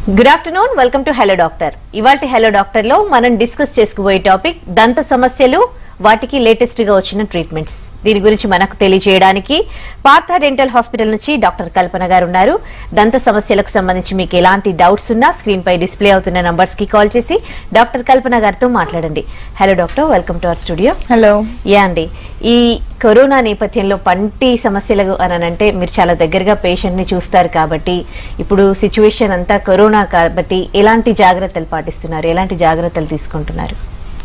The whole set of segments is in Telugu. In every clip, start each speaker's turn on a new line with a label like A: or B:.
A: Good afternoon welcome to hello doctor ఇవాళ హలో డాక్టర్ లో మనం డిస్కస్ చేసుకుపోయే టాపిక్ దంత సమస్యలు వాటికి లేటెస్ట్ గా వచ్చిన ట్రీట్మెంట్స్ దీని గురించి మనకు తెలియజేయడానికి పార్థ డెంటల్ హాస్పిటల్ నుంచి డాక్టర్ కల్పన గారు ఉన్నారు దంత సమస్యలకు సంబంధించి మీకు ఎలాంటి డౌట్స్ ఉన్నా స్క్రీన్ పై డిస్ప్లే అవుతున్న నంబర్స్ కి కాల్ చేసి డాక్టర్ కల్పన గారితో మాట్లాడండి hello doctor welcome to our studio
B: hello
A: yeah అండి ఈ కరోనా నేపథ్యంలో పంటి సమస్యలు అని అంటే మీరు చాలా దగ్గరగా పేషెంట్ ని చూస్తారు కాబట్టి ఇప్పుడు సిచ్యువేషన్ అంతా కరోనా కాబట్టి ఎలాంటి జాగ్రత్తలు పాటిస్తున్నారు ఎలాంటి జాగ్రత్తలు తీసుకుంటున్నారు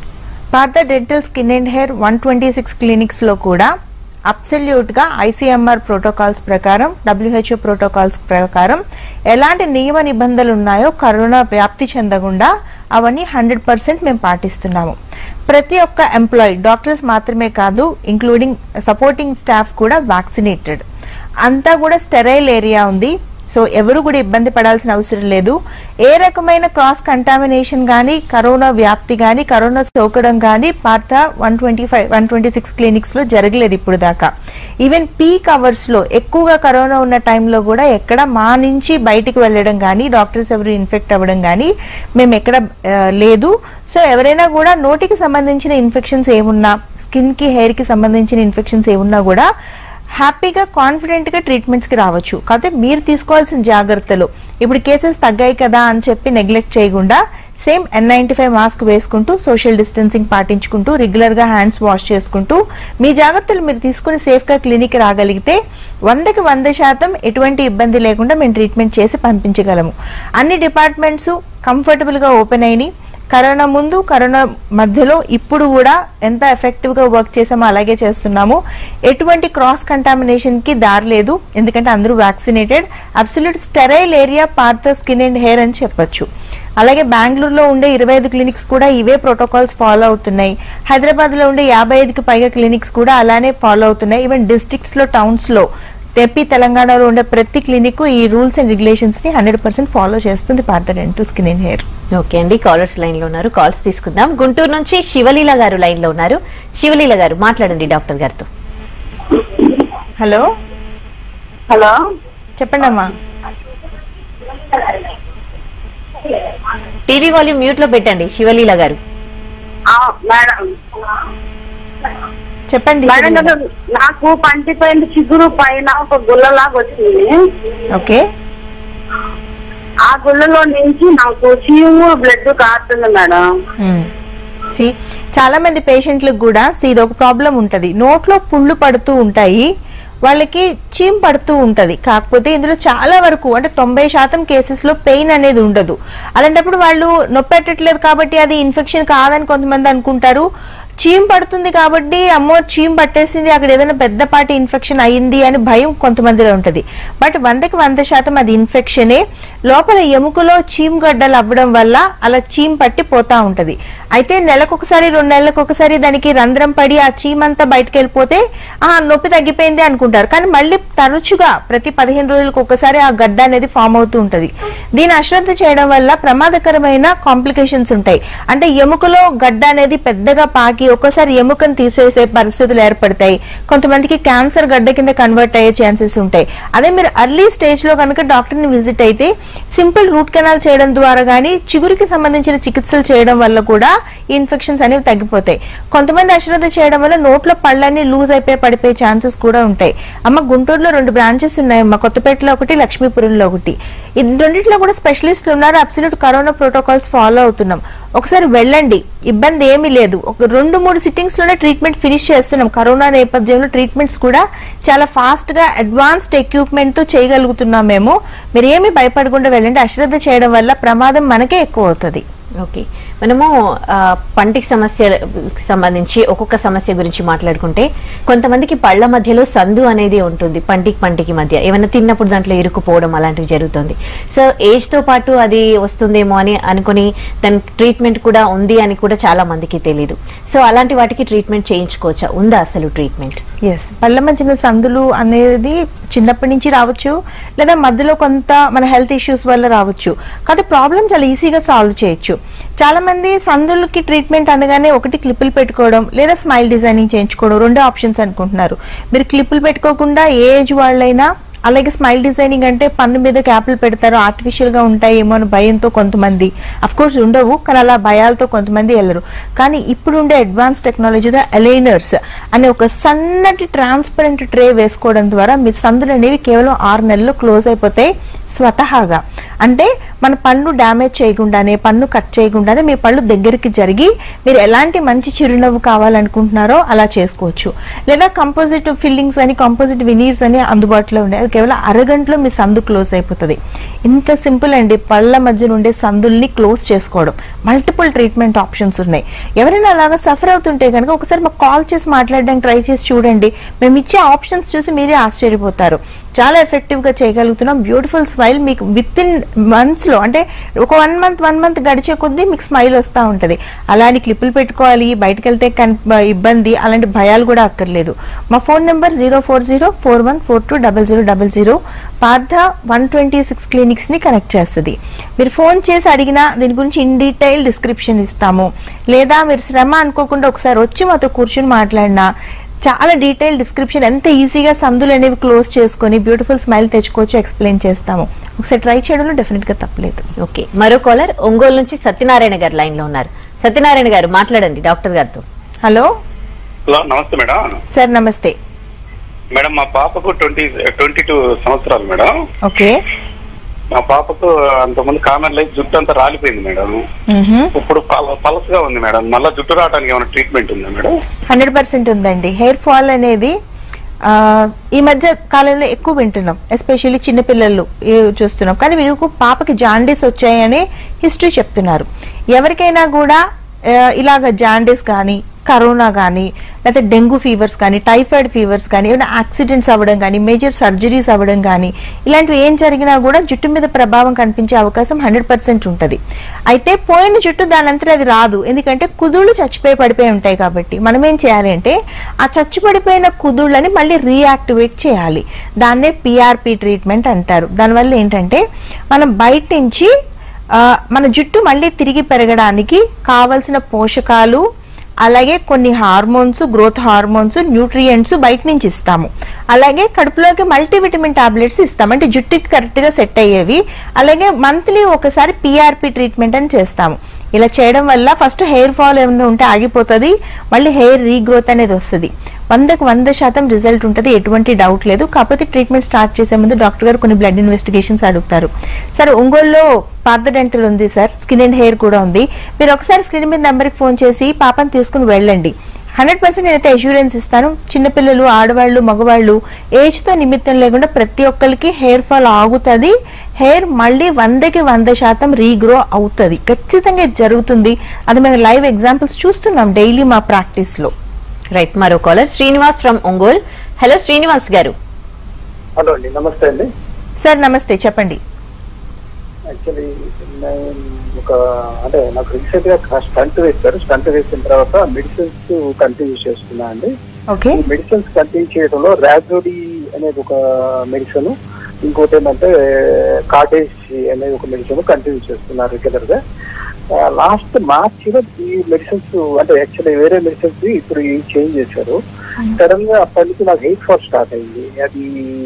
B: Partha dental skin and hair one twenty six క్లినిక్స్లో కూడా అబ్సల్యూట్గా ఐసీఎంఆర్ ప్రోటోకాల్స్ ప్రకారం డబ్ల్యూహెచ్ఓ ప్రోటోకాల్స్ ప్రకారం ఎలాంటి నియమ నిబంధనలు ఉన్నాయో కరోనా వ్యాప్తి చెందకుండా అవన్నీ హండ్రెడ్ పర్సెంట్ మేము పాటిస్తున్నాము ప్రతి ఒక్క ఎంప్లాయీ డాక్టర్స్ మాత్రమే కాదు ఇంక్లూడింగ్ సపోర్టింగ్ స్టాఫ్ కూడా వ్యాక్సినేటెడ్ అంతా కూడా స్టెరైల్ ఏరియా ఉంది సో ఎవరు కూడా ఇబ్బంది పడాల్సిన అవసరం లేదు ఏ రకమైన క్రాస్ కంటామినేషన్ కానీ కరోనా వ్యాప్తి కానీ కరోనా సోకడం కానీ Partha one twenty five one twenty six క్లినిక్స్లో జరగలేదు ఇప్పుడు దాకా ఈవెన్ పీక్ అవర్స్లో ఎక్కువగా కరోనా ఉన్న టైంలో కూడా ఎక్కడ మా నుంచి బయటికి వెళ్ళడం కానీ డాక్టర్స్ ఎవరు ఇన్ఫెక్ట్ అవ్వడం కానీ మేము ఎక్కడ ఆ, లేదు సో ఎవరైనా కూడా నోటికి సంబంధించిన ఇన్ఫెక్షన్స్ ఏమున్నా స్కిన్కి హెయిర్కి సంబంధించిన ఇన్ఫెక్షన్స్ ఏమున్నా కూడా హ్యాపీగా కాన్ఫిడెంట్గా ట్రీట్మెంట్స్కి రావచ్చు కాకపోతే మీరు తీసుకోవాల్సిన జాగ్రత్తలు ఇప్పుడు కేసెస్ తగ్గాయి కదా అని చెప్పి నెగ్లెక్ట్ చేయకుండా same N ninety five mask వేసుకుంటూ సోషల్ డిస్టెన్సింగ్ పాటించుకుంటూ రెగ్యులర్గా హ్యాండ్స్ వాష్ చేసుకుంటూ మీ జాగ్రత్తలు మీరు తీసుకుని సేఫ్గా క్లినిక్ రాగలిగితే వందకి వంద శాతం ఎటువంటి ఇబ్బంది లేకుండా మేము ట్రీట్మెంట్ చేసి పంపించగలము అన్ని డిపార్ట్మెంట్స్ కంఫర్టబుల్గా ఓపెన్ అయినాయి కరోనా ముందు కరోనా మధ్యలో ఇప్పుడు కూడా ఎంత ఎఫెక్టివ్ గా వర్క్ చేసామో అలాగే చేస్తున్నాము ఎటువంటి క్రాస్ కంటామినేషన్ కి దారి లేదు ఎందుకంటే అందరూ vaccinated absolute sterile area Parth skin and hair అని చెప్పొచ్చు అలాగే బెంగళూరులో ఉండే ఇరవై ఐదు క్లినిక్స్ కూడా ఇవే ప్రోటోకాల్స్ ఫాలో అవుతున్నాయి హైదరాబాద్ లో ఉండే యాభై ఐదుకి పైగా క్లినిక్స్ కూడా అలానే ఫాలో అవుతున్నాయి ఈవెన్ డిస్ట్రిక్ట్స్ లో టౌన్స్ లో తెప్పి తెలంగాణలో ఉండే ప్రతి క్లినిక్ ఈ రూల్స్ అండ్ రెగ్యులేషన్స్ ని హండ్రెడ్ పర్సెంట్ ఫాలో చేస్తుంది Partha dental skin and hair
A: okay అండి కాలర్స్ లైన్ లో ఉన్నారు కాల్స్ తీసుకుందాం గుంటూరు నుంచి శివలీల గారు లైన్ లో ఉన్నారు శివలీల గారు మాట్లాడండి డాక్టర్ గారితో
B: హలో
C: హలో
B: చెప్పండి అమ్మా
A: టీవీ వాల్యూమ్ మ్యూట్ లో పెట్టండి శివలీల గారు
C: ఆ, మేడం
B: చెప్పండి
C: మేడం గారు, నాకు పంటిపోయిన చిగురు పైన ఒక గుల్లలాగా వచ్చింది
B: ఓకే
C: ఆ గుల్లలో నుంచి నాకు చీము బ్లడ్ కారుతుంది మేడం
B: సి చాలా మంది పేషెంట్లకు కూడా see, ఇది ఒక ప్రాబ్లం ఉంటది నోట్లో పుళ్ళు పడుతూ ఉంటాయి వాళ్ళకి చీమ్ పడుతూ ఉంటది కాకపోతే ఇందులో చాలా వరకు అంటే తొంభై శాతం కేసెస్ లో పెయిన్ అనేది ఉండదు అలాంటప్పుడు వాళ్ళు నొప్పి పెట్టట్లేదు కాబట్టి అది ఇన్ఫెక్షన్ కాదని కొంతమంది అనుకుంటారు చీమ్ పడుతుంది కాబట్టి అమ్మో చీమ్ పట్టేసింది అక్కడ ఏదైనా పెద్దపాటి ఇన్ఫెక్షన్ అయింది అని భయం కొంతమందిలో ఉంటది బట్ వందకి వంద శాతం అది ఇన్ఫెక్షనే లోపల ఎముకలో చీమ్ గడ్డలు అవ్వడం వల్ల అలా చీమ్ పట్టి పోతా ఉంటది అయితే నెలకొకసారి రెండు నెలలకు ఒకసారి దానికి రంధ్రం పడి ఆ చీమ్ అంతా బయటకు వెళ్ళిపోతే ఆ నొప్పి తగ్గిపోయింది అనుకుంటారు కానీ మళ్ళీ తరచుగా ప్రతి పదిహేను రోజులకు ఒకసారి ఆ గడ్డ అనేది ఫామ్ అవుతూ ఉంటది దీని అశ్రద్ధ చేయడం వల్ల ప్రమాదకరమైన కాంప్లికేషన్స్ ఉంటాయి అంటే ఎముకలో గడ్డ అనేది పెద్దగా పాకి ఒక్కోసారి ఎముకను తీసేసే పరిస్థితులు ఏర్పడతాయి కొంతమందికి క్యాన్సర్ గడ్డ కింద కన్వర్ట్ అయ్యే ఛాన్సెస్ ఉంటాయి అదే మీరు అర్లీ స్టేజ్ లో కనుక డాక్టర్ ని విజిట్ అయితే సింపుల్ రూట్ కెనాల్ చేయడం ద్వారా కానీ చిగురికి సంబంధించిన చికిత్సలు చేయడం వల్ల కూడా ఈ ఇన్ఫెక్షన్స్ అనేవి తగ్గిపోతాయి కొంతమంది అశ్రద్ధ చేయడం వల్ల నోట్లో పళ్ళన్నీ లూజ్ అయిపోయి పడిపోయే ఛాన్సెస్ కూడా ఉంటాయి అమ్మ గుంటూరులో రెండు బ్రాంచెస్ ఉన్నాయి అమ్మ కొత్తపేటలో ఒకటి లక్ష్మీపురంలో ఒకటి ఈ రెండిట్లో కూడా స్పెషలిస్టులు ఉన్నారు అబ్సల్యూట్ కరోనా ప్రోటోకాల్స్ ఫాలో అవుతున్నాం ఒకసారి వెళ్ళండి ఇబ్బంది ఏమీ లేదు ఒక రెండు మూడు సిట్టింగ్స్ లోనే ట్రీట్మెంట్ ఫినిష్ చేస్తున్నాం కరోనా నేపథ్యంలో ట్రీట్మెంట్స్ కూడా చాలా ఫాస్ట్ గా అడ్వాన్స్డ్ ఎక్విప్మెంట్ తో చేయగలుగుతున్నాం మేము మీరు ఏమీ భయపడకుండా వెళ్ళండి అశ్రద్ధ చేయడం వల్ల ప్రమాదం మనకే ఎక్కువ అవుతుంది
A: ఓకే మనము ఆ, పంటికి సమస్య సంబంధించి ఒక్కొక్క సమస్య గురించి మాట్లాడుకుంటే కొంతమందికి పళ్ళ మధ్యలో సందు అనేది ఉంటుంది పంటికి పంటికి మధ్య ఏమైనా తిన్నప్పుడు దాంట్లో ఇరుక్కుపోవడం అలాంటివి జరుగుతుంది సో ఏజ్ తో పాటు అది వస్తుందేమో అని అనుకుని దాని ట్రీట్మెంట్ కూడా ఉంది అని కూడా చాలా మందికి తెలియదు సో అలాంటి వాటికి ట్రీట్మెంట్ చేయించుకోవచ్చా ఉందా అసలు ట్రీట్మెంట్
B: ఎస్ పళ్ళ మధ్యన సందులు అనేది చిన్నప్పటి నుంచి రావచ్చు లేదా మధ్యలో కొంత మన హెల్త్ ఇష్యూస్ వల్ల రావచ్చు కాదు ప్రాబ్లం చాలా ఈజీగా సాల్వ్ చేయొచ్చు చాలా మంది సందులకి ట్రీట్మెంట్ అనగానే ఒకటి క్లిప్పులు పెట్టుకోవడం లేదా స్మైల్ డిజైనింగ్ చేయించుకోవడం రెండే ఆప్షన్స్ అనుకుంటున్నారు మీరు క్లిప్పులు పెట్టుకోకుండా ఏ ఏజ్ వాళ్ళైనా అలాగే స్మైల్ డిజైనింగ్ అంటే పన్ను మీద క్యాప్లు పెడతారు ఆర్టిఫిషియల్ గా ఉంటాయేమో అని భయంతో కొంతమంది అఫ్ కోర్స్ ఉండవు కానీ అలా భయాలతో కొంతమంది వెళ్ళరు కానీ ఇప్పుడు ఉండే అడ్వాన్స్ టెక్నాలజీతో అలైనర్స్ అనే ఒక సన్నటి ట్రాన్స్పరెంట్ ట్రే వేసుకోవడం ద్వారా మీ సందులు అనేవి కేవలం ఆరు నెలల్లో క్లోజ్ అయిపోతాయి స్వతహాగా అంటే మన పళ్ళు డ్యామేజ్ చేయకుండానే పన్ను కట్ చేయకుండానే మీ పళ్ళు దగ్గరికి జరిగి మీరు ఎలాంటి మంచి చిరునవ్వు కావాలనుకుంటున్నారో అలా చేసుకోవచ్చు లేదా కంపోజిట్ ఫిల్లింగ్స్ అని కంపోజిట్ వినీర్స్ అని అందుబాటులో ఉన్నాయి అవి కేవలం అరగంటలో మీ సందు క్లోజ్ అయిపోతుంది ఇంత సింపుల్ అండి పళ్ళ మధ్య నుండే సందుల్ని క్లోజ్ చేసుకోవడం మల్టిపుల్ ట్రీట్మెంట్ ఆప్షన్స్ ఉన్నాయి ఎవరైనా అలాగా సఫర్ అవుతుంటే కనుక ఒకసారి మాకు కాల్ చేసి మాట్లాడడానికి ట్రై చేసి చూడండి మేము ఇచ్చే ఆప్షన్స్ చూసి మీరే ఆశ్చర్యపోతారు చాలా ఎఫెక్టివ్ గా చేయగలుగుతున్నాం బ్యూటిఫుల్ స్మైల్ మీకు విత్ ఇన్ మంత్స్ లో అంటే ఒక వన్ మంత్ వన్ మంత్ గడిచే కొద్దీ మీకు స్మైల్ వస్తూ ఉంటది అలాంటి క్లిప్పులు పెట్టుకోవాలి బయటకు వెళ్తే కన్- ఇబ్బంది అలాంటి భయాలు కూడా అక్కర్లేదు మా phone number zero four zero four one four two double zero double zero Partha one twenty six clinics ని కనెక్ట్ చేస్తుంది మీరు ఫోన్ చేసి అడిగినా దీని గురించి ఇన్ డీటెయిల్ డిస్క్రిప్షన్ ఇస్తాము లేదా మీరు శ్రమ అనుకోకుండా ఒకసారి వచ్చి మాతో కూర్చుని మాట్లాడినా చాలా డీటెయిల్ డిస్క్రిప్షన్ ఎంత ఈజీగా సందులు అనేవి క్లోజ్ చేసుకొని బ్యూటిఫుల్ స్మైల్ తెచ్చుకోవచ్చు ఎక్స్ప్లెయిన్ చేస్తాము ఒకసారి ట్రై చేయడంలో డెఫినెట్ గా తప్పలేదు
A: ఓకే మరో కాలర్ ఒంగోలు నుంచి సత్యనారాయణ గారు లైన్ లో ఉన్నారు సత్యనారాయణ గారు మాట్లాడండి డాక్టర్ గారితో
B: హలో
D: హలో నమస్తే మేడం
B: సార్ నమస్తే
D: మేడం మా పాపకు ట్వంటీ ట్వంటీ టూ సంవత్సరాలు మేడం
B: ఓకే
D: మా పాపకు అంతకుముందు కామన్ లైఫ్ జుట్టు అంతా రాలిపోయింది మేడం ఇప్పుడు పల- పలసగా ఉంది మేడం మళ్ళీ జుట్టు రావడానికి ఏమైనా ట్రీట్మెంట్ ఉందా మేడం
B: హండ్రెడ్ పర్సెంట్ ఉందండి హెయిర్ ఫాల్ అనేది ఆ, ఈ మధ్య కాలంలో ఎక్కువ వింటున్నాం ఎస్పెషల్లీ చిన్నపిల్లలు ఏ చూస్తున్నాం కానీ వీళ్ళకు పాపకి జాండీస్ వచ్చాయని హిస్టరీ చెప్తున్నారు ఎవరికైనా కూడా ఆ, ఇలాగ జాండీస్ కానీ కరోనా కానీ లేకపోతే డెంగ్యూ ఫీవర్స్ కానీ టైఫాయిడ్ ఫీవర్స్ కానీ ఏమైనా యాక్సిడెంట్స్ అవ్వడం కానీ మేజర్ సర్జరీస్ అవ్వడం కానీ ఇలాంటివి ఏం జరిగినా కూడా జుట్టు మీద ప్రభావం కనిపించే అవకాశం హండ్రెడ్ పర్సెంట్ ఉంటుంది అయితే పోయిన జుట్టు దానంతరం అది రాదు ఎందుకంటే కుదుళ్ళు చచ్చిపోయి పడిపోయి ఉంటాయి కాబట్టి మనం ఏం చేయాలి అంటే ఆ చచ్చిపడిపోయిన కుదుళ్ళని మళ్ళీ రీయాక్టివేట్ చేయాలి దాన్నే పిఆర్పి ట్రీట్మెంట్ అంటారు దానివల్ల ఏంటంటే మనం బయట నుంచి ఆ, మన జుట్టు మళ్ళీ తిరిగి పెరగడానికి కావలసిన పోషకాలు అలాగే కొన్ని హార్మోన్స్ గ్రోత్ హార్మోన్స్ న్యూట్రియంట్స్ బయట నుంచి ఇస్తాము అలాగే కడుపులోకి మల్టీవిటమిన్ టాబ్లెట్స్ ఇస్తాం అంటే జుట్టుకి కరెక్ట్ గా సెట్ అయ్యేవి అలాగే మంత్లీ ఒకసారి పిఆర్పి ట్రీట్మెంట్ అని చేస్తాము ఇలా చేయడం వల్ల ఫస్ట్ హెయిర్ ఫాల్ ఏమైనా ఉంటే ఆగిపోతుంది మళ్ళీ హెయిర్ రీగ్రోత్ అనేది వస్తుంది వందకు వంద శాతం రిజల్ట్ ఉంటుంది ఎటువంటి డౌట్ లేదు కాకపోతే ట్రీట్మెంట్ స్టార్ట్ చేసే ముందు డాక్టర్ గారు కొన్ని బ్లడ్ ఇన్వెస్టిగేషన్స్ అడుగుతారు సార్ ఒంగోలులో పార్థ డెంటల్ ఉంది సార్ స్కిన్ అండ్ హెయిర్ కూడా ఉంది మీరు ఒకసారి స్క్రీన్ మీద నెంబర్కి ఫోన్ చేసి పాపని తీసుకుని వెళ్ళండి హండ్రెడ్ పర్సెంట్ నేనైతే అష్యూరెన్స్ ఇస్తాను చిన్నపిల్లలు ఆడవాళ్ళు మగవాళ్ళు ఏజ్ తో నిమిత్తం లేకుండా ప్రతి ఒక్కరికి హెయిర్ ఫాల్ ఆగుతుంది హెయిర్ మళ్ళీ వందకి వంద శాతం రీగ్రో అవుతుంది ఖచ్చితంగా ఇది జరుగుతుంది అది మేము లైవ్ ఎగ్జాంపుల్స్ చూస్తున్నాం డైలీ మా ప్రాక్టీస్ లో
A: రైట్ మరో caller Srinivas from Ongole hello Srinivas గారు
E: హలో అండి నమస్తే అండి
B: సార్ నమస్తే చెప్పండి
E: యాక్చువల్లీ నేను ఒక అంటే నాకు రీసెంట్ గా స్టంట్ వేశారు స్టంట్ వేసిన తర్వాత మెడిసిన్స్ కంటిన్యూ చేస్తున్నా అండి
B: ఓకే
E: ఈ మెడిసిన్స్ కంటిన్యూ చేయడంలో ర్యాజోడి అనేది ఒక మెడిసిన్ ఇంకోటి ఏంటంటే కాటేజ్ అనేది ఒక మెడిసిన్ కంటిన్యూ చేస్తున్నా రెగ్యులర్ గా లాస్ట్ మార్చ్ లో ఈ మెడిసిన్స్ అంటే యాక్చువల్లీ వేరే మెడిసిన్స్ ఇప్పుడు ఇవి చేంజ్ చేశారు సడన్ గా అప్పటి నుంచి నాకు హెయిట్ ఫాల్ స్టార్ట్ అయింది అది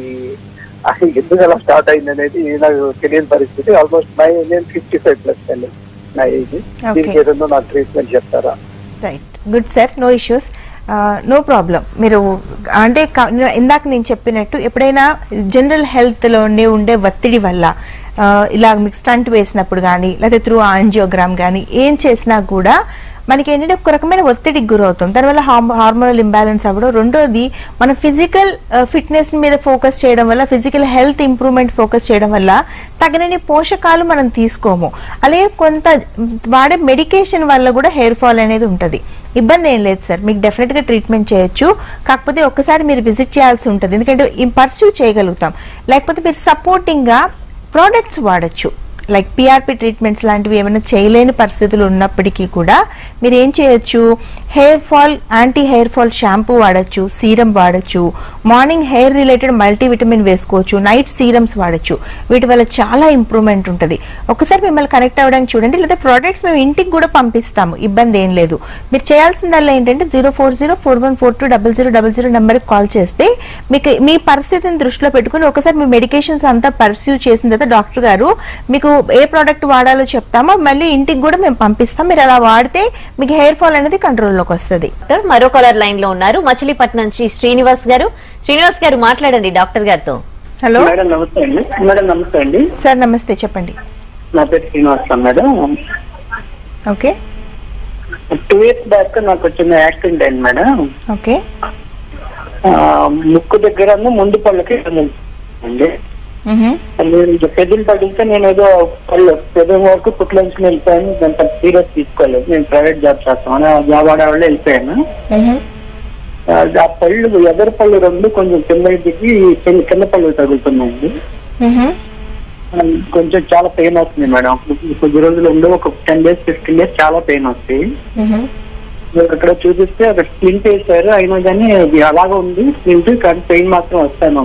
E: అసలు ఎందుకు అలా స్టార్ట్ అయింది అనేది నాకు తెలియని పరిస్థితి ఆల్మోస్ట్ మై నేను ఫిఫ్టీ ఫైవ్ ప్లస్ అండి నా ఏజ్ దీనికి ఏదైనా నాకు ట్రీట్మెంట్ చెప్తారా
B: right good sir no issues no problem మీరు అంటే క- ఇందాక నేను చెప్పినట్టు ఎప్పుడైనా జనరల్ హెల్త్లోనే ఉండే ఒత్తిడి వల్ల ఆ, ఇలా మీకు స్టంట్ వేసినప్పుడు కానీ లేకపోతే త్రూ ఆంజియోగ్రామ్ కానీ ఏం చేసినా కూడా మనకి ఏంటంటే ఒక రకమైన ఒత్తిడికి గురవుతాం దానివల్ల హార్మోనల్ ఇంబ్యాలెన్స్ అవ్వడం రెండోది మన ఫిజికల్ ఫిట్నెస్ మీద ఫోకస్ చేయడం వల్ల ఫిజికల్ హెల్త్ ఇంప్రూవ్మెంట్ ఫోకస్ చేయడం వల్ల తగినన్ని పోషకాలు మనం తీసుకోము అలాగే కొంత వాడే మెడికేషన్ వల్ల కూడా హెయిర్ ఫాల్ అనేది ఉంటుంది ఇబ్బంది ఏం లేదు సార్ మీకు డెఫినెట్ గా ట్రీట్మెంట్ చేయొచ్చు కాకపోతే ఒక్కసారి మీరు విజిట్ చేయాల్సి ఉంటుంది ఎందుకంటే పర్సూ చేయగలుగుతాం లేకపోతే మీరు సపోర్టింగ్ గా ప్రోడక్ట్స్ వాడచ్చు లైక్ పిఆర్పి ట్రీట్మెంట్స్ లాంటివి ఏమైనా చేయలేని పరిస్థితులు ఉన్నప్పటికీ కూడా మీరు ఏం చేయొచ్చు hair fall anti hair fall shampoo వాడచ్చు సీరం వాడచ్చు మార్నింగ్ హెయిర్ రిలేటెడ్ మల్టీవిటమిన్ వేసుకోవచ్చు నైట్ సీరమ్స్ వాడచ్చు వీటి వల్ల చాలా ఇంప్రూవ్మెంట్ ఉంటుంది ఒకసారి మిమ్మల్ని కనెక్ట్ అవ్వడానికి చూడండి లేదా ప్రోడక్ట్స్ మేము ఇంటికి కూడా పంపిస్తాము ఇబ్బంది ఏం లేదు మీరు చేయాల్సిందల్లా ఏంటంటే zero four zero four one four two double zero double zero నెంబర్కి కాల్ చేస్తే మీకు మీ పరిస్థితిని దృష్టిలో పెట్టుకుని ఒకసారి మీ మెడికేషన్స్ అంతా పర్స్యూ చేసిన తర్వాత డాక్టర్ గారు మీకు ఏ ప్రోడక్ట్ వాడాలో చెప్తామో మళ్ళీ ఇంటికి కూడా మేము పంపిస్తాం మీరు అలా వాడితే మీకు హెయిర్ ఫాల్ అనేది కంట్రోల్లోకి వస్తుంది
A: డాక్టర్ మరో కాలర్ లైన్ లో ఉన్నారు మచిలీపట్నం నుంచి శ్రీనివాస్ గారు శ్రీనివాస్ గారు మాట్లాడండి డాక్టర్ గారితో
B: హలో
F: మేడం నమస్తే అండి మేడం నమస్తే అండి
B: సార్ నమస్తే చెప్పండి
F: నా పేరు Srinivas madam
B: okay
F: two years back నాకు చిన్న యాక్సిడెంట్ అయింది మేడం
B: ఓకే
F: ఆ, ముక్కు దగ్గర ముందు పళ్ళకి అండి నేను పెద్దలు పడితే నేను ఏదో పళ్ళు పెద్ద వరకు పుట్టించుకుని వెళ్ళిపోయాను దాంతో సీరియస్ తీసుకోలేదు నేను ప్రైవేట్ జాబ్ చేస్తాను ఆ జాబ్ ఆడవాళ్ళు వెళ్ళిపోయాను ఆ, ఆ పళ్ళు ఎదరు పళ్ళు రెండు కొంచెం కింద దిగి కింద కింద పళ్ళు తగులుతున్నాయండి ఆ, కొంచెం చాలా పెయిన్ వస్తుంది మేడం కొద్ది రోజులు ఉండి ఒక టెన్ డేస్ ఫిఫ్టీన్ డేస్ చాలా పెయిన్ వస్తాయి మీరు అక్కడ చూపిస్తే అక్కడ స్ప్లింట్ వేశారు అయినా కానీ అది అలాగే ఉంది స్ప్లింట్ కానీ పెయిన్ మాత్రం వస్తాను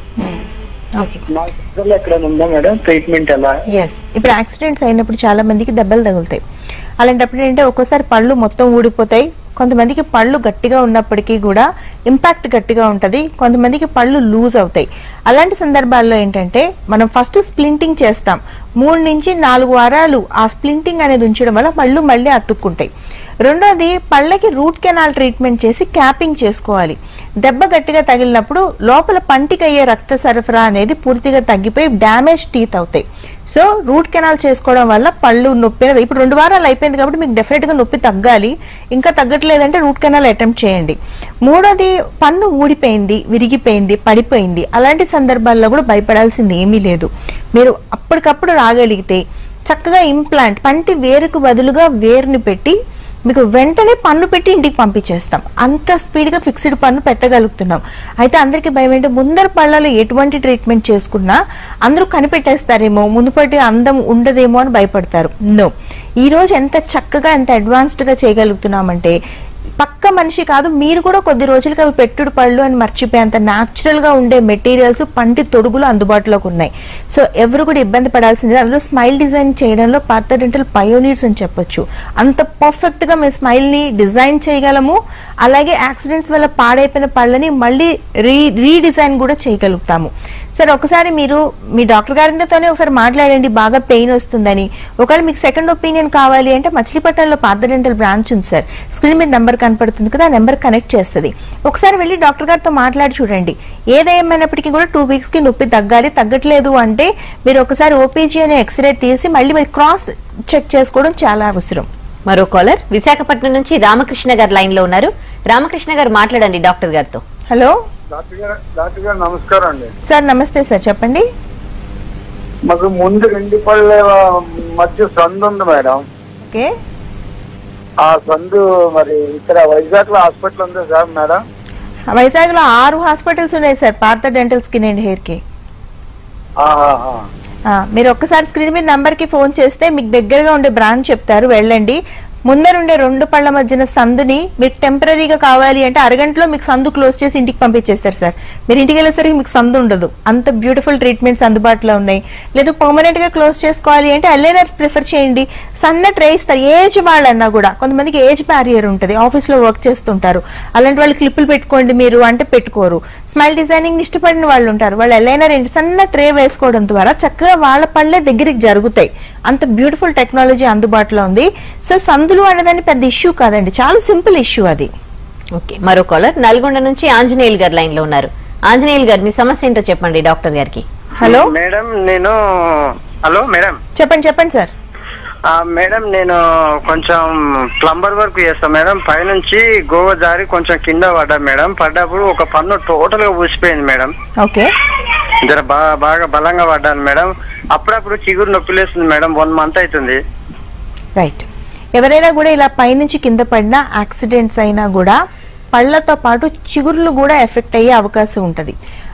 B: ఓకే
F: నా హాస్పిటల్లో ఎక్కడైనా ఉందా మేడం ట్రీట్మెంట్ ఎలా
B: ఎస్ ఇప్పుడు యాక్సిడెంట్స్ అయినప్పుడు చాలా మందికి దెబ్బలు తగులుతాయి అలాంటప్పుడు ఏంటంటే ఒక్కోసారి పళ్ళు మొత్తం ఊడిపోతాయి కొంతమందికి పళ్ళు గట్టిగా ఉన్నప్పటికీ కూడా ఇంపాక్ట్ గట్టిగా ఉంటుంది కొంతమందికి పళ్ళు లూజ్ అవుతాయి అలాంటి సందర్భాల్లో ఏంటంటే మనం ఫస్ట్ స్ప్లింటింగ్ చేస్తాం మూడు నుంచి నాలుగు వారాలు ఆ స్ప్లింటింగ్ అనేది ఉంచడం వల్ల పళ్ళు మళ్ళీ అతుక్కుంటాయి రెండోది పళ్ళకి రూట్ కెనాల్ ట్రీట్మెంట్ చేసి క్యాపింగ్ చేసుకోవాలి దెబ్బ గట్టిగా తగిలినప్పుడు లోపల పంటికి అయ్యే రక్త సరఫరా అనేది పూర్తిగా తగ్గిపోయి డ్యామేజ్ టీత్ అవుతాయి సో రూట్ కెనాల్ చేసుకోవడం వల్ల పళ్ళు నొప్పి అనేది ఇప్పుడు రెండు వారాలు అయిపోయింది కాబట్టి మీకు డెఫినెట్ గా నొప్పి తగ్గాలి ఇంకా తగ్గట్లేదంటే రూట్ కెనాల్ అటెంప్ట్ చేయండి మూడోది పన్ను ఊడిపోయింది విరిగిపోయింది పడిపోయింది అలాంటి సందర్భాల్లో కూడా భయపడాల్సింది ఏమీ లేదు మీరు అప్పటికప్పుడు రాగలిగితే చక్కగా ఇంప్లాంట్ పంటి వేరుకు బదులుగా వేరుని పెట్టి మీకు వెంటనే పన్ను పెట్టి ఇంటికి పంపించేస్తాం అంత స్పీడ్గా ఫిక్స్డ్ పన్ను పెట్టగలుగుతున్నాం అయితే అందరికీ భయం ఏంటి ముందర పళ్ళలో ఎటువంటి ట్రీట్మెంట్ చేసుకున్నా అందరూ కనిపెట్టేస్తారేమో మునుపటి అందం ఉండదేమో అని భయపడతారు నో ఈ రోజు ఎంత చక్కగా ఎంత అడ్వాన్స్డ్గా చేయగలుగుతున్నామంటే పక్క మనిషి కాదు మీరు కూడా కొద్ది రోజులకి అవి పెట్టుడు పళ్ళు అని మర్చిపోయేంత న్యాచురల్ గా ఉండే మెటీరియల్స్ పంటి తొడుగులు అందుబాటులోకి ఉన్నాయి సో ఎవరు కూడా ఇబ్బంది పడాల్సింది అందులో స్మైల్ డిజైన్ చేయడంలో పాత డెంటల్ పయోనీర్స్ అని చెప్పొచ్చు అంత పర్ఫెక్ట్ గా మేము స్మైల్ ని డిజైన్ చేయగలము అలాగే యాక్సిడెంట్స్ వల్ల పాడైపోయిన పళ్ళని మళ్ళీ రీ రీడిజైన్ కూడా చేయగలుగుతాము సరే ఒకసారి మీరు మీ డాక్టర్ గారితోనే ఒకసారి మాట్లాడండి బాగా పెయిన్ వస్తుందని ఒకవేళ మీకు సెకండ్ ఒపీనియన్ కావాలి అంటే మచిలీపట్నంలో పాత డెంటల్ బ్రాంచ్ ఉంది సార్ స్క్రీన్ మీద నెంబర్ కనపడుతుంది కదా ఆ నెంబర్ కనెక్ట్ చేస్తుంది ఒకసారి వెళ్ళి డాక్టర్ గారితో మాట్లాడి చూడండి ఏదేమైనప్పటికీ కూడా టూ వీక్స్ కి నొప్పి తగ్గాలి తగ్గట్లేదు అంటే మీరు ఒకసారి ఓపీజీ అనే ఎక్స్రే తీసి మళ్ళీ మీరు క్రాస్ చెక్ చేసుకోవడం చాలా అవసరం
A: మరో కాలర్ విశాఖపట్నం నుంచి రామకృష్ణ గారు లైన్ లో ఉన్నారు రామకృష్ణ గారు మాట్లాడండి డాక్టర్ గారితో
B: హలో
E: డాక్టర్ గారు డాక్టర్ గారు నమస్కారం అండి
B: సార్ నమస్తే సార్ చెప్పండి
E: మాకు ముందు రెండు పళ్ళ మధ్య సందు ఉంది మేడం
B: ఓకే
E: ఆ సందు మరి ఇక్కడ వైజాగ్ లో హాస్పిటల్ ఉంది సార్ మేడం
B: వైజాగ్ లో ఆరు హాస్పిటల్స్ ఉన్నాయి sir Partha dental skin and hair కి
E: ఆహాహా.
B: ఆ, మీరు ఒక్కసారి స్క్రీన్ మీద నంబర్ కి ఫోన్ చేస్తే మీకు దగ్గరగా ఉండే బ్రాంచ్ చెప్తారు వెళ్ళండి ముందరుండే రెండు పళ్ళ మధ్యన సందుని మీకు టెంపరీగా కావాలి అంటే అరగంటలో మీకు సందు క్లోజ్ చేసి ఇంటికి పంపించేస్తారు సార్ మీరు ఇంటికి వెళ్ళేసరికి మీకు సందు ఉండదు అంత బ్యూటిఫుల్ ట్రీట్మెంట్స్ అందుబాటులో ఉన్నాయి లేదు పర్మనెంట్ గా క్లోజ్ చేసుకోవాలి అంటే అల్లైనర్ ప్రిఫర్ చేయండి సన్న ట్రే ఇస్తారు ఏజ్ వాళ్ళన్నా కూడా కొంతమందికి ఏజ్ బ్యారియర్ ఉంటుంది ఆఫీస్ లో వర్క్ చేస్తుంటారు అలాంటి వాళ్ళు క్లిప్పులు పెట్టుకోండి మీరు అంటే పెట్టుకోరు స్మైల్ డిజైనింగ్ ఇష్టపడిన వాళ్ళు ఉంటారు వాళ్ళు ఎల్లైనర్ ఏంటి సన్న ట్రే వేసుకోవడం ద్వారా చక్కగా వాళ్ళ పళ్ళే దగ్గరికి జరుగుతాయి అంత బ్యూటిఫుల్ టెక్నాలజీ అందుబాటులో ఉంది సో సందులు అనేదాన్ని పెద్ద ఇష్యూ కాదండి చాలా సింపుల్ ఇష్యూ అది
A: ఓకే మరో కాలర్ నల్గొండ నుంచి ఆంజనేయులు గారు లైన్ లో ఉన్నారు ఆంజనేయులు గారు మీ సమస్య ఏంటో చెప్పండి డాక్టర్ గారికి
B: హలో
F: మేడం నేను హలో మేడం
B: చెప్పండి చెప్పండి సార్
F: ఆ, మేడం నేను కొంచెం ప్లంబర్ వర్క్ చేస్తాను మేడం పైనుంచి గోవ జారి కొంచెం కింద పడ్డా మేడం పడ్డప్పుడు ఒక పన్ను టోటల్ గా ఊసిపోయింది మేడం
B: ఓకే
F: జర బాగా బాగా బలంగా పడ్డాను మేడం అప్పుడప్పుడు చిగురు నొప్పి లేస్తుంది మేడం వన్ మంత్ అవుతుంది
B: రైట్ ఎవరైనా కూడా ఇలా పైనుంచి కింద పడినా యాక్సిడెంట్స్ అయినా కూడా పళ్ళతో పాటు చిగుర్లు కూడా ఎఫెక్ట్ అయ్యే అవకాశం ఉంటుంది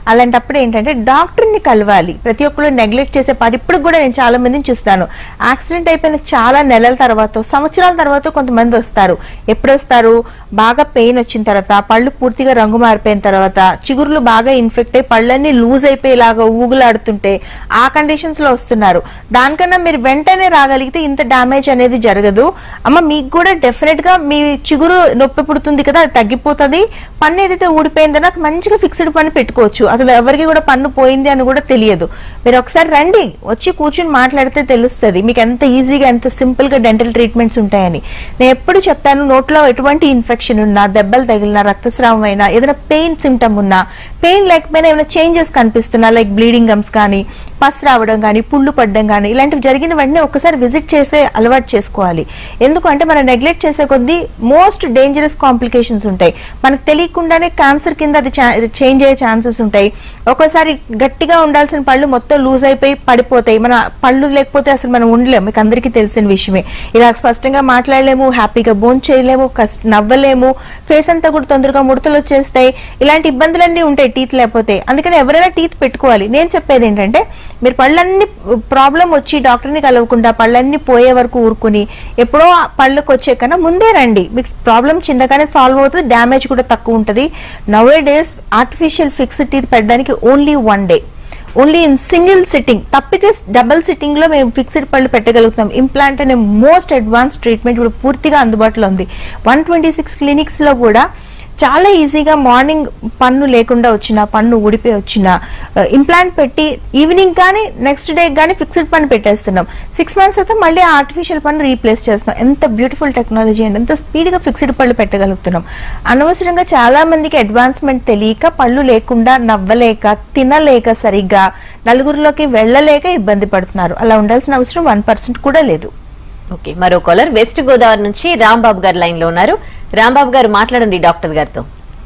B: అలాంటప్పుడు ఏంటంటే డాక్టర్ని కలవాలి ప్రతి ఒక్కరు నెగ్లెక్ట్ చేసే పాటు ఇప్పుడు కూడా నేను చాలా మందిని చూస్తాను యాక్సిడెంట్ అయిపోయిన చాలా నెలల తర్వాత సంవత్సరాల తర్వాత కొంతమంది వస్తారు ఎప్పుడు వస్తారు బాగా పెయిన్ వచ్చిన తర్వాత పళ్ళు పూర్తిగా రంగు మారిపోయిన తర్వాత చిగుర్లు బాగా ఇన్ఫెక్ట్ అయ్యి పళ్ళన్నీ లూజ్ అయిపోయేలాగా ఊగులాడుతుంటే ఆ కండిషన్స్ లో వస్తున్నారు దానికన్నా మీరు వెంటనే రాగలిగితే ఇంత డ్యామేజ్ అనేది జరగదు అమ్మ మీకు కూడా డెఫినెట్ గా మీ చిగురు నొప్పి పుడుతుంది కదా అది తగ్గిపోతుంది పన్ను ఏదైతే ఊడిపోయిందో నాకు మంచిగా ఫిక్స్డ్ పన్ను పెట్టుకోవచ్చు అసలు ఎవరికి కూడా పన్ను పోయింది అని కూడా తెలియదు మీరు ఒకసారి రండి వచ్చి కూర్చుని మాట్లాడితే తెలుస్తుంది మీకు ఎంత ఈజీగా ఎంత సింపుల్ గా డెంటల్ ట్రీట్మెంట్స్ ఉంటాయని నేను ఎప్పుడు చెప్తాను నోట్లో ఎటువంటి ఇన్ఫెక్షన్ ఉన్నా దెబ్బలు తగిలినా రక్తస్రావం అయినా ఏదైనా పెయిన్ సిమ్టమ్ ఉన్నా పెయిన్ లేకపోయినా ఏమైనా చేంజెస్ కనిపిస్తున్నా లైక్ బ్లీడింగ్ గమ్స్ కానీ పస్ రావడం కానీ పుళ్ళు పడడం కానీ ఇలాంటివి జరిగిన వెంటనే ఒకసారి విజిట్ చేసే అలవాటు చేసుకోవాలి ఎందుకంటే మనం నెగ్లెక్ట్ చేసే కొద్దీ మోస్ట్ డేంజరస్ కాంప్లికేషన్స్ ఉంటాయి మనకు తెలియకుండానే క్యాన్సర్ కింద అది చేంజ్ అయ్యే ఛాన్సెస్ ఉంటాయి ఒక్కోసారి గట్టిగా ఉండాల్సిన పళ్ళు మొత్తం లూజ్ అయిపోయి పడిపోతాయి మన పళ్ళు లేకపోతే అసలు మనం ఉండలేము మీకు అందరికీ తెలిసిన విషయమే ఇలా స్పష్టంగా మాట్లాడలేము హ్యాపీగా బోన్ చేయలేము కష్ట నవ్వలేము ఫేస్ అంతా కూడా తొందరగా ముడతలు వచ్చేస్తాయి ఇలాంటి ఇబ్బందులన్నీ ఉంటాయి టీత్ లేకపోతే అందుకని ఎవరైనా టీత్ పెట్టుకోవాలి నేను చెప్పేది ఏంటంటే మీరు పళ్ళన్నీ ప్రాబ్లం వచ్చి డాక్టర్ని కలవకుండా పళ్ళన్నీ పోయే వరకు ఊరుకుని ఎప్పుడో ఆ పళ్ళకి వచ్చే కన్నా ముందే రండి మీకు ప్రాబ్లం చిన్నగానే సాల్వ్ అవుతుంది డ్యామేజ్ కూడా తక్కువ ఉంటుంది now days artificial fixed teeth పెట్టడానికి only one day only in single sitting తప్పితే డబుల్ సిట్టింగ్ లో మేము ఫిక్స్డ్ పళ్ళు పెట్టగలుగుతాం ఇంప్లాంట్ అనే మోస్ట్ అడ్వాన్స్ ట్రీట్మెంట్ ఇప్పుడు పూర్తిగా అందుబాటులో ఉంది వన్ ట్వంటీ సిక్స్ క్లినిక్స్ లో కూడా చాలా ఈజీగా మార్నింగ్ పన్ను లేకుండా వచ్చిన పన్ను ఊడిపోయి వచ్చిన ఇంప్లాంట్ పెట్టి ఈవినింగ్ కానీ నెక్స్ట్ డే కానీ ఫిక్స్డ్ పన్ను పెట్టేస్తున్నాం సిక్స్ మంత్స్ అయితే మళ్ళీ ఆర్టిఫిషియల్ పన్ను రీప్లేస్ చేస్తున్నాం ఎంత బ్యూటిఫుల్ టెక్నాలజీ అండి ఎంత స్పీడ్గా ఫిక్స్డ్ పళ్ళు పెట్టగలుగుతున్నాం అనవసరంగా చాలా మందికి అడ్వాన్స్మెంట్ తెలియక పళ్ళు లేకుండా నవ్వలేక తినలేక సరిగ్గా నలుగురిలోకి వెళ్ళలేక ఇబ్బంది పడుతున్నారు అలా ఉండాల్సిన అవసరం వన్ పర్సెంట్ కూడా లేదు
A: ఓకే మరో కాలర్ వెస్ట్ గోదావరి నుంచి రాంబాబు గారు లైన్ లో ఉన్నారు రాంబాబు గారు మాట్లాడండి డాక్టర్ గారితో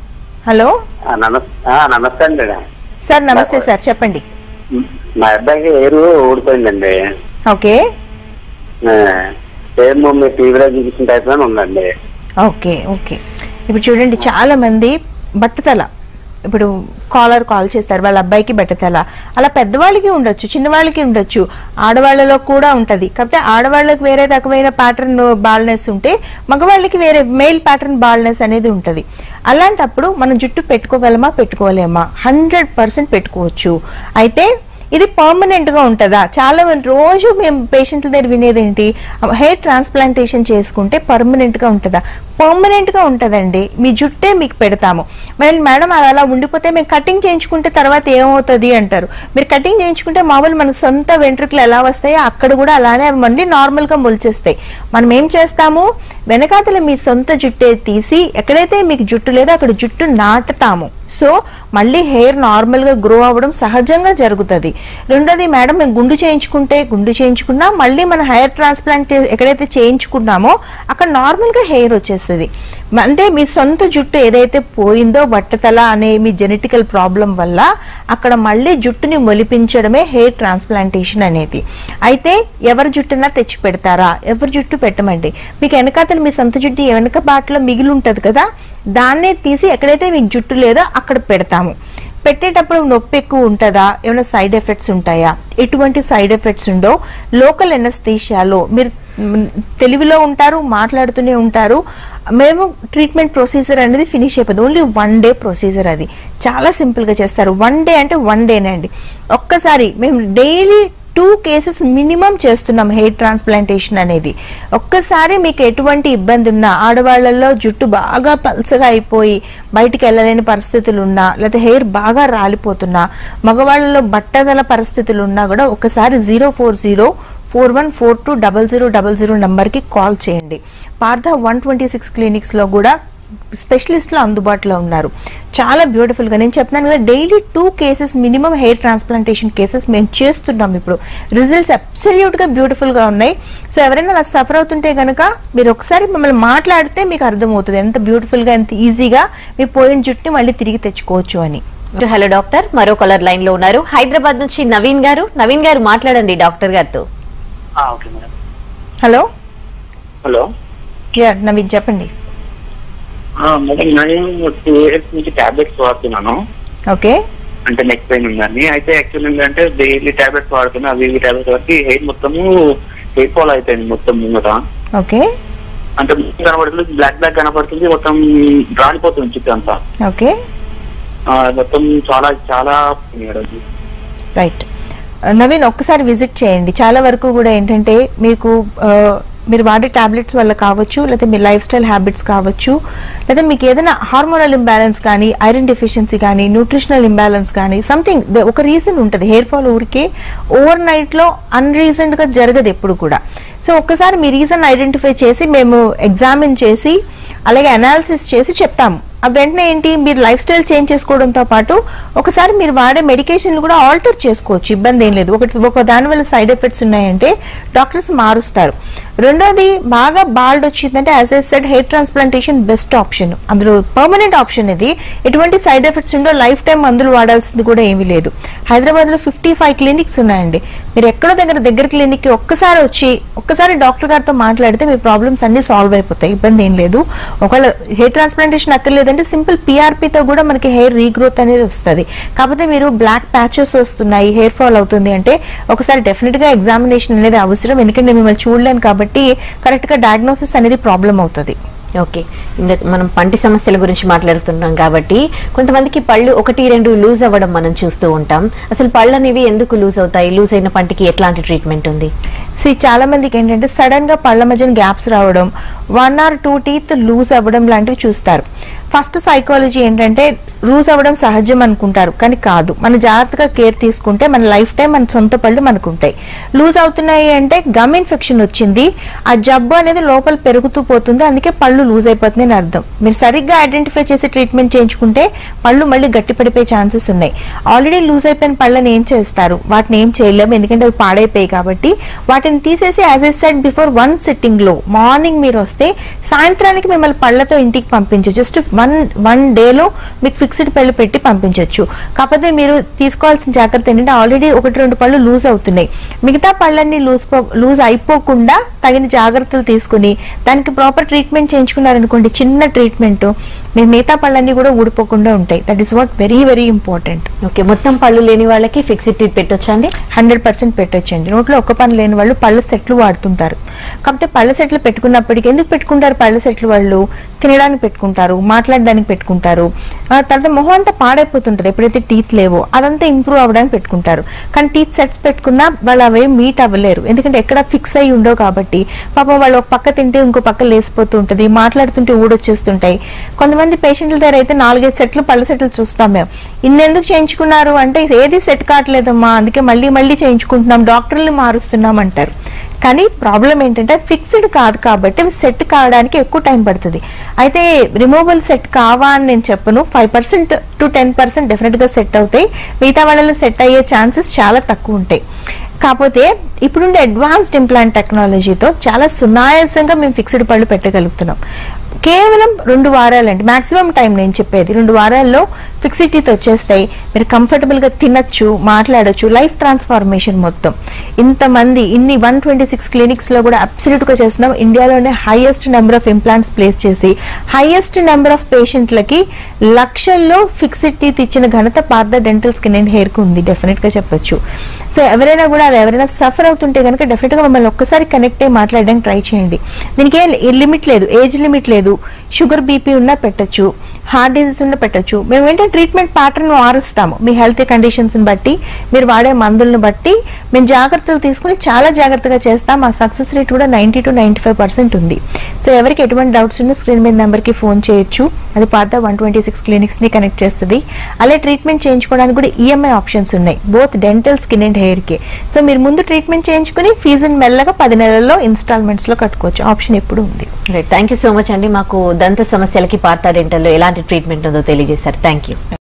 B: హలో
F: నమస్తే అండి
B: సార్ నమస్తే సార్ చెప్పండి
F: మా అబ్బాయికి ఏరు ఊడిపోయిందండి
B: ఓకే
F: సేమ్ మీ టీవీలో చూపించిన టైప్ లోనే ఉందండి
B: ఓకే ఓకే ఇప్పుడు చూడండి చాలా మంది బట్టతల ఇప్పుడు కాలర్ కాల్ చేస్తారు వాళ్ళ అబ్బాయికి బట్టతల అలా పెద్దవాళ్ళకి ఉండొచ్చు చిన్నవాళ్ళకి ఉండొచ్చు ఆడవాళ్ళలో కూడా ఉంటది కాకపోతే ఆడవాళ్ళకి వేరే రకమైన ప్యాటర్న్ బాల్నెస్ ఉంటే మగవాళ్ళకి వేరే మెయిల్ ప్యాటర్న్ బాల్నెస్ అనేది ఉంటది అలాంటప్పుడు మనం జుట్టు పెట్టుకోగలమా పెట్టుకోలేమా హండ్రెడ్ పర్సెంట్ పెట్టుకోవచ్చు అయితే ఇది పర్మనెంట్ గా ఉంటుందా చాలా మంది రోజు మేము పేషెంట్ల దగ్గర వినేది ఏంటి హెయిర్ ట్రాన్స్ప్లాంటేషన్ చేసుకుంటే పర్మనెంట్ గా ఉంటుందా పర్మనెంట్ గా ఉంటదండి మీ జుట్టే మీకు పెడతాము మరి మేడం అది అలా ఉండిపోతే మేము కటింగ్ చేయించుకుంటే తర్వాత ఏమవుతుంది అంటారు మీరు కటింగ్ చేయించుకుంటే మామూలు మన సొంత వెంట్రుకలు ఎలా వస్తాయో అక్కడ కూడా అలానే అవి మళ్ళీ నార్మల్ గా మొలిచేస్తాయి మనం ఏం చేస్తాము వెనకాతల మీ సొంత జుట్టే తీసి ఎక్కడైతే మీకు జుట్టు లేదో అక్కడ జుట్టు నాటుతాము సో మళ్ళీ హెయిర్ నార్మల్ గా గ్రో అవ్వడం సహజంగా జరుగుతుంది రెండోది మేడం మేము గుండు చేయించుకుంటే గుండు చేయించుకున్నా మళ్ళీ మన హెయిర్ ట్రాన్స్ప్లాంట్ ఎక్కడైతే చేయించుకున్నామో అక్కడ నార్మల్ గా హెయిర్ వచ్చేస్తుంది అంటే మీ సొంత జుట్టు ఏదైతే పోయిందో బట్టతల అనే మీ జెనెటికల్ ప్రాబ్లం వల్ల అక్కడ మళ్ళీ జుట్టుని మొలిపించడమే హెయిర్ ట్రాన్స్ప్లాంటేషన్ అనేది అయితే ఎవరి జుట్టునా తెచ్చి పెడతారా ఎవరి జుట్టు పెట్టమండి మీకు వెనకాతలు మీ సొంత జుట్టు వెనక బాటలో మిగిలి ఉంటది కదా దాన్నే తీసి ఎక్కడైతే మీకు జుట్టు లేదో అక్కడ పెడతాము పెట్టేటప్పుడు నొప్పి ఎక్కువ ఉంటుందా ఏమైనా సైడ్ ఎఫెక్ట్స్ ఉంటాయా ఎటువంటి సైడ్ ఎఫెక్ట్స్ ఉండో లోకల్ ఎనస్థీషియాలో మీరు మ్, తెలివిలో ఉంటారు మాట్లాడుతూనే ఉంటారు మేము ట్రీట్మెంట్ ప్రొసీజర్ అనేది ఫినిష్ అయిపోతుంది ఓన్లీ వన్ డే ప్రొసీజర్ అది చాలా సింపుల్ గా చేస్తారు వన్ డే అంటే వన్ డేనండి ఒక్కసారి మేము డైలీ టూ కేసెస్ మినిమం చేస్తున్నాం హెయిర్ ట్రాన్స్ప్లాంటేషన్ అనేది ఒక్కసారి మీకు ఎటువంటి ఇబ్బంది ఉన్నా ఆడవాళ్ళల్లో జుట్టు బాగా పల్చగా అయిపోయి బయటికి వెళ్ళలేని పరిస్థితులు ఉన్నా లేకపోతే హెయిర్ బాగా రాలిపోతున్నా మగవాళ్ళలో బట్టదల పరిస్థితులు ఉన్నా కూడా ఒకసారి zero four zero four one four two double zero double zero నంబర్కి కాల్ చేయండి పార్థ వన్ ట్వంటీ సిక్స్ క్లినిక్స్లో కూడా స్పెషలిస్ట్లు అందుబాటులో ఉన్నారు చాలా బ్యూటిఫుల్ గా నేను చెప్తున్నాను కదా daily two cases minimum hair transplantation cases మేము చేస్తున్నాం ఇప్పుడు రిజల్ట్స్ అబ్సల్యూట్ గా బ్యూటిఫుల్ గా ఉన్నాయి సో ఎవరైనా అలా సఫర్ అవుతుంటే గనక మీరు ఒకసారి మమ్మల్ని మాట్లాడితే మీకు అర్థమవుతుంది ఎంత బ్యూటిఫుల్ గా ఎంత ఈజీగా మీ పోయిన జుట్టుని మళ్ళీ తిరిగి తెచ్చుకోవచ్చు అని
A: హలో డాక్టర్ మరో కాలర్ లైన్ లో ఉన్నారు హైదరాబాద్ నుంచి నవీన్ గారు నవీన్ గారు మాట్లాడండి డాక్టర్ గారితో
F: okay madam
B: hello
F: hello
B: yeah Naveen చెప్పండి
F: మేడం నేను టూ ఇయర్స్ నుంచి టాబ్లెట్స్ వాడుతున్నాను
B: ఓకే
F: అంటే నెక్ పెయిన్ ఉందని అయితే యాక్చువల్ ఏంటంటే డైలీ టాబ్లెట్స్ వాడుతున్నా అవి ఇవి టాబ్లెట్స్ వాడికి హెయిర్ మొత్తము హెయిర్ ఫాల్ అయిపోయింది మొత్తం ముంగట
B: ఓకే
F: అంటే మొత్తం కనబడుతుంది బ్లాక్ బ్లాక్ కనబడుతుంది మొత్తం రాలిపోతుంది చుట్టూ అంతా
B: ఓకే
F: ఆ, మొత్తం చాలా చాలా మేడం
B: రైట్ నవీన్ ఒక్కసారి విజిట్ చేయండి చాలా వరకు కూడా ఏంటంటే మీకు ఆ, మీరు వాడే టాబ్లెట్స్ వల్ల కావచ్చు లేదా మీ లైఫ్ స్టైల్ హ్యాబిట్స్ కావచ్చు లేదా మీకు ఏదైనా హార్మోనల్ ఇంబ్యాలెన్స్ కానీ ఐరన్ డెఫిషియన్సీ కానీ న్యూట్రిషనల్ ఇంబ్యాలెన్స్ కానీ సంథింగ్ ఒక రీజన్ ఉంటుంది హెయిర్ ఫాల్ ఊరికే ఓవర్ నైట్లో అన్రీజన్డ్గా జరగదు ఎప్పుడు కూడా సో ఒక్కసారి మీ రీజన్ ఐడెంటిఫై చేసి మేము ఎగ్జామిన్ చేసి అలాగే అనాలిసిస్ చేసి చెప్తాము ఆ వెంటనే ఏంటి మీరు లైఫ్ స్టైల్ చేంజ్ చేసుకోవడంతో పాటు ఒకసారి మీరు వాడే మెడికేషన్లు కూడా ఆల్టర్ చేసుకోవచ్చు ఇబ్బంది ఏం లేదు ఒకటి ఒక దాని వల్ల సైడ్ ఎఫెక్ట్స్ ఉన్నాయంటే డాక్టర్స్ మారుస్తారు రెండోది బాగా బాల్డ్ వచ్చిందంటే as I said hair transplantation best option అందులో పర్మనెంట్ ఆప్షన్ ఇది ఎటువంటి సైడ్ ఎఫెక్ట్స్ ఉండో లైఫ్ టైం మందులు వాడాల్సింది కూడా ఏమీ లేదు హైదరాబాద్ లో ఫిఫ్టీ ఫైవ్ క్లినిక్స్ ఉన్నాయండి మీరు ఎక్కడో దగ్గర దగ్గర క్లినిక్ కి ఒక్కసారి వచ్చి ఒక్కసారి డాక్టర్ గారితో మాట్లాడితే మీ ప్రాబ్లమ్స్ అన్ని సాల్వ్ అయిపోతాయి ఇబ్బంది ఏం లేదు ఒకవేళ హెయిర్ ట్రాన్స్ప్లాంటేషన్ అక్కర్లేదంటే సింపుల్ తో కూడా మనకి హెయిర్ రీగ్రోత్ అనేది వస్తుంది కాకపోతే మీరు బ్లాక్ ప్యాచెస్ వస్తున్నాయి హెయిర్ ఫాల్ అవుతుంది అంటే ఒకసారి డెఫినెట్ గా ఎగ్జామినేషన్ అనేది అవసరం ఎందుకంటే మిమ్మల్ని చూడలేను కాబట్టి కరెక్ట్ గా డయాగ్నోసిస్ అనేది ప్రాబ్లం అవుతుంది
A: ఓకే ఇంద మనం పంటి సమస్యల గురించి మాట్లాడుతున్నాం కాబట్టి కొంతమందికి పళ్ళు ఒకటి రెండు లూజ్ అవ్వడం మనం చూస్తూ ఉంటాం అసలు పళ్ళు అనేవి ఎందుకు లూజ్ అవుతాయి లూజ్ అయిన పంటికి ఎట్లాంటి ట్రీట్మెంట్ ఉంది
B: సి చాలా మందికి ఏంటంటే సడన్ గా పళ్ళ మధ్యన గ్యాప్స్ రావడం one or two teeth loose అవ్వడం లాంటివి చూస్తారు ఫస్ట్ సైకాలజీ ఏంటంటే లూజ్ అవ్వడం సహజం అనుకుంటారు కానీ కాదు మన జాగ్రత్తగా కేర్ తీసుకుంటే మన లైఫ్ టైం మన సొంత పళ్ళు మనకు ఉంటాయి లూజ్ అవుతున్నాయి అంటే గమ్ ఇన్ఫెక్షన్ వచ్చింది ఆ జబ్బు అనేది లోపల పెరుగుతూ పోతుంది అందుకే పళ్ళు లూజ్ అయిపోతుంది అని అర్థం మీరు సరిగ్గా ఐడెంటిఫై చేసి ట్రీట్మెంట్ చేయించుకుంటే పళ్ళు మళ్ళీ గట్టిపడిపోయే ఛాన్సెస్ ఉన్నాయి ఆల్రెడీ లూజ్ అయిపోయిన పళ్ళని ఏం చేస్తారు వాటిని ఏం చేయలేము ఎందుకంటే అవి పాడైపోయాయి కాబట్టి వాటిని తీసేసి as a set before one sitting లో మార్నింగ్ మీరు వస్తే సాయంత్రానికి మిమ్మల్ని పళ్ళతో ఇంటికి పంపించు జస్ట్ వన్ వన్ డేలో మీకు ఫిక్స్డ్ పళ్ళు పెట్టి పంపించవచ్చు కాకపోతే మీరు తీసుకోవాల్సిన జాగ్రత్త ఏంటంటే ఆల్రెడీ ఒకటి రెండు పళ్ళు లూజ్ అవుతున్నాయి మిగతా పళ్ళన్నీ లూజ్ లూజ్ అయిపోకుండా తగిన జాగ్రత్తలు తీసుకుని దానికి ప్రాపర్ ట్రీట్మెంట్ చేయించుకున్నారనుకోండి చిన్న ట్రీట్మెంట్ మీ మిగతా పళ్ళన్నీ కూడా ఊడిపోకుండా ఉంటాయి that is what very very important
A: okay మొత్తం పళ్ళు లేని వాళ్ళకి ఫిక్స్డ్ టీత్ పెట్టొచ్చా అండి
B: హండ్రెడ్ పర్సెంట్ పెట్టొచ్చండి నోట్లో ఒక్క పని లేని వాళ్ళు పళ్ళ సెట్లు వాడుతుంటారు కాకపోతే పళ్ళ సెట్లు పెట్టుకున్నప్పటికీ ఎందుకు పెట్టుకుంటారు పళ్ళ సెట్లు వాళ్ళు తినడానికి పెట్టుకుంటారు మాట్లాడడానికి పెట్టుకుంటారు ఆ తర్వాత మొహం అంతా పాడైపోతుంటది ఎప్పుడైతే టీత్ లేవో అదంతా ఇంప్రూవ్ అవ్వడానికి పెట్టుకుంటారు కానీ టీత్ సెట్స్ పెట్టుకున్నా వాళ్ళు అవి మీట్ అవ్వలేరు ఎందుకంటే ఎక్కడ ఫిక్స్ అయ్యి ఉండవు కాబట్టి పాపం వాళ్ళు ఒక పక్క తింటే ఇంకో పక్క లేసిపోతూ ఉంటుంది మాట్లాడుతుంటే ఊడొచ్చేస్తుంటాయి కొంతమంది పేషెంట్ల దగ్గర అయితే నాలుగైదు సెట్లు పళ్ళ సెట్లు చూస్తాం మేము ఇన్నెందుకు చేయించుకున్నారు అంటే ఏది సెట్ కావట్లేదమ్మా అందుకే మళ్ళీ మళ్ళీ చేయించుకుంటున్నాం డాక్టర్లు మారుస్తున్నాం అంటారు కానీ ప్రాబ్లం ఏంటంటే ఫిక్స్డ్ కాదు కాబట్టి సెట్ కావడానికి ఎక్కువ టైం పడుతుంది అయితే రిమూవబుల్ సెట్ కావా అని నేను చెప్పను five percent to ten percent డెఫినెట్గా సెట్ అవుతాయి మిగతా వాళ్ళలో సెట్ అయ్యే ఛాన్సెస్ చాలా తక్కువ ఉంటాయి కాకపోతే ఇప్పుడుండే అడ్వాన్స్డ్ ఇంప్లాంట్ టెక్నాలజీతో చాలా సునాయాసంగా మేము ఫిక్స్డ్ పళ్ళు పెట్టగలుగుతున్నాం కేవలం రెండు వారాలండి మాక్సిమం టైం నేను చెప్పేది రెండు వారాల్లో ఫిక్సిటీతో వచ్చేస్తాయి మీరు కంఫర్టబుల్ గా తినచ్చు మాట్లాడొచ్చు లైఫ్ ట్రాన్స్ఫార్మేషన్ మొత్తం ఇంతమంది ఇన్ని వన్ ట్వంటీ సిక్స్ క్లినిక్స్ లో కూడా అబ్సల్యూట్ గా చేస్తున్నాం ఇండియాలోనే highest number of implants place చేసి హైయెస్ట్ నెంబర్ ఆఫ్ పేషెంట్లకి లక్షల్లో ఫిక్స్డ్ టీత్ ఇచ్చిన ఘనత Partha dental skin and hair కు ఉంది డెఫినెట్ గా చెప్పొచ్చు సో ఎవరైనా కూడా అది ఎవరైనా సఫర్ అవుతుంటే కనుక డెఫినెట్ గా మమ్మల్ని ఒక్కసారి కనెక్ట్ అయ్యి మాట్లాడడానికి ట్రై చేయండి దీనికి ఏం లిమిట్ లేదు ఏజ్ లిమిట్ లేదు షుగర్ బీపీ ఉన్నా పెట్టొచ్చు హార్ట్ డిసీజ్ ఉన్నా పెట్టొచ్చు మేము ఏంటంటే ట్రీట్మెంట్ ప్యాటర్న్ మారుస్తాము మీ హెల్త్ కండిషన్స్ బట్టి మీరు వాడే మందులను బట్టి మేము జాగ్రత్తలు తీసుకుని చాలా జాగ్రత్తగా చేస్తాం మా సక్సెస్ రేట్ కూడా ninety to ninety five percent ఉంది సో ఎవరికి ఎటువంటి డౌట్స్ ఉన్నా స్క్రీన్ మీద నెంబర్కి ఫోన్ చేయొచ్చు అది పాత వన్ ట్వంటీ సిక్స్ క్లినిక్స్ని కనెక్ట్ చేస్తుంది అలాగే ట్రీట్మెంట్ చేయించుకోవడానికి కూడా ఈఎంఐ ఆప్షన్స్ ఉన్నాయి బోత్ డెంటల్ స్కిన్ అండ్ హెయిర్కి సో మీరు ముందు ట్రీట్మెంట్ చేయించుకుని ఫీజుని మెల్లగా పది నెలల్లో ఇన్స్టాల్మెంట్స్లో కట్టుకోవచ్చు ఆప్షన్ ఎప్పుడు ఉంది
A: right thank you so much అండి మాకు దంత సమస్యలకి పార్థా డెంటల్లో ఎలాంటి ట్రీట్మెంట్ ఉందో తెలియజేశారు థ్యాంక్ యూ